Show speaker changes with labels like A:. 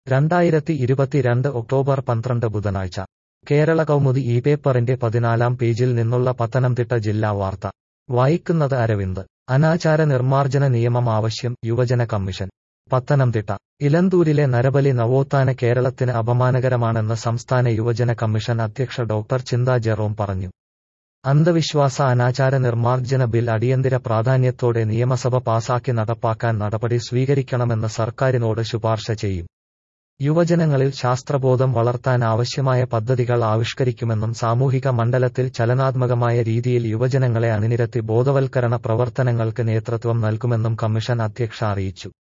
A: രണ്ടായിരത്തി ഇരുപത്തിരണ്ട് ഒക്ടോബർ പന്ത്രണ്ട് ബുധനാഴ്ച കേരള കൗമുദി ഈ പേപ്പറിന്റെ പതിനാലാം പേജിൽ നിന്നുള്ള പത്തനംതിട്ട ജില്ലാ വാർത്ത വായിക്കുന്നത് അരവിന്ദ് അനാചാര നിർമ്മാർജ്ജന നിയമം ആവശ്യം യുവജന കമ്മീഷൻ പത്തനംതിട്ട ഇലന്തൂരിലെ നരബലി നവോത്ഥാന കേരളത്തിന് അപമാനകരമാണെന്ന് സംസ്ഥാന യുവജന കമ്മീഷൻ അധ്യക്ഷ ഡോക്ടർ ചിന്ത ജെറോം പറഞ്ഞു അന്ധവിശ്വാസ അനാചാര നിർമ്മാർജ്ജന ബിൽ അടിയന്തര പ്രാധാന്യത്തോടെ നിയമസഭ പാസാക്കി നടപ്പാക്കാൻ നടപടി സ്വീകരിക്കണമെന്ന് സർക്കാരിനോട് ശുപാർശ ചെയ്യും യുവജനങ്ങളിൽ ശാസ്ത്രബോധം വളർത്താൻ ആവശ്യമായ പദ്ധതികൾ ആവിഷ്കരിക്കുമെന്നും സാമൂഹിക മണ്ഡലത്തിൽ ചലനാത്മകമായ രീതിയിൽ യുവജനങ്ങളെ അണിനിരത്തി ബോധവൽക്കരണ പ്രവർത്തനങ്ങൾക്ക് നേതൃത്വം നൽകുമെന്നും കമ്മീഷൻ അധ്യക്ഷ അറിയിച്ചു